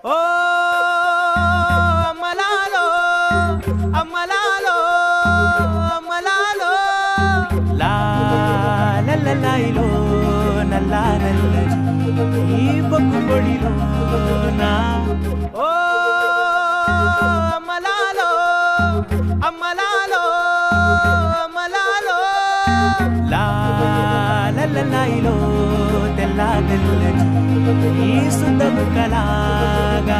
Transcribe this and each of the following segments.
ఓ అమ్మలాలో అమ్మలాలో అమ్మలాలో లా లల్లలాయిలో నల్లా నల్లని ఈ బొగ్గు పొడిలో నా ఓ అమ్మలాలో అమ్మలాలో అమ్మలాలో లా లల్లలాయిలో తెల్లా తెల్లని ఈ సుందము కలాగా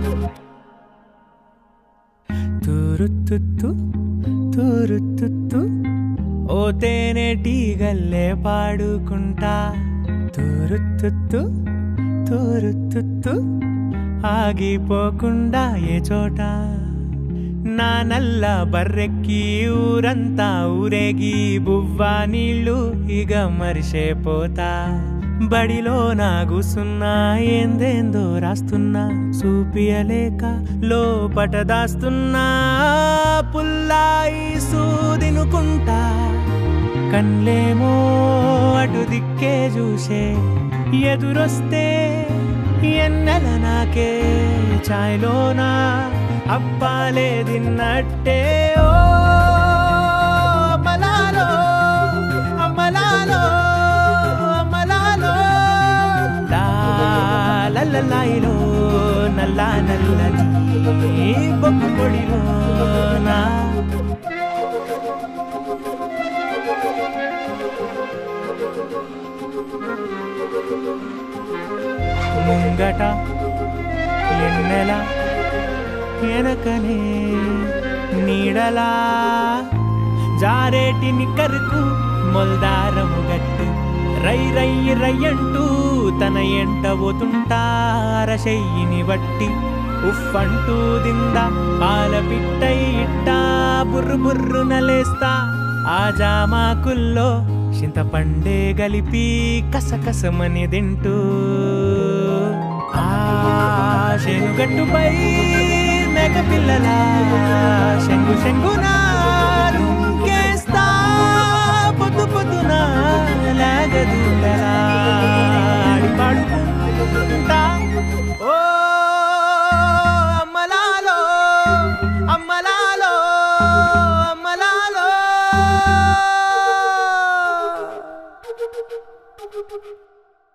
తూరుతుత్తు తూరుతుత్తు ఓ తేనెటీగల్లే పాడుకుంటా తూరుతుత్తు తూరుతుత్తు ఆగిపోకుండా ఏ చోట నా నల్ల బర్రెక్కి ఊరంతా ఊరేగి బువ్వా నీళ్ళు ఇగ మరిసేపోతా బడిలో నా కూసున్నా ఏందేందో రాస్తున్నా చూపియలేక లోపట దాస్తున్నా పుల్లాయి సూదినుకుంటా కన్లేమో అటు దిక్కే చూసే ఎదురొస్తే ఎన్నెల నాకే ఛాయ్లోనా అప్పాలే తిన్నట్టే ఓ అమ్మలాలో అమ్మలాలో అమ్మలాలో లా లల్లలాయిలో నల్లా నల్లని ఈ బొగ్గు పొడిలో నా ముంగట ఎన్నెల వెనకనే నీడలా జారేటి నిక్కరుకు మొల్దారము గట్టు రై రై రయ్యంటూ తన ఎంట పోతుంటారశయ్యిని బట్టి ఉఫ్ఫంటూ దిందా పాల పిట్టై ఇట్టా బుర్రు బుర్రు నలేస్తా ఆ జామాకుల్లో చింతపండే గలిపి కసకసమని తింటూ ఆ శనుగట్టుపై మెగ పిల్లల శంగు శంగునా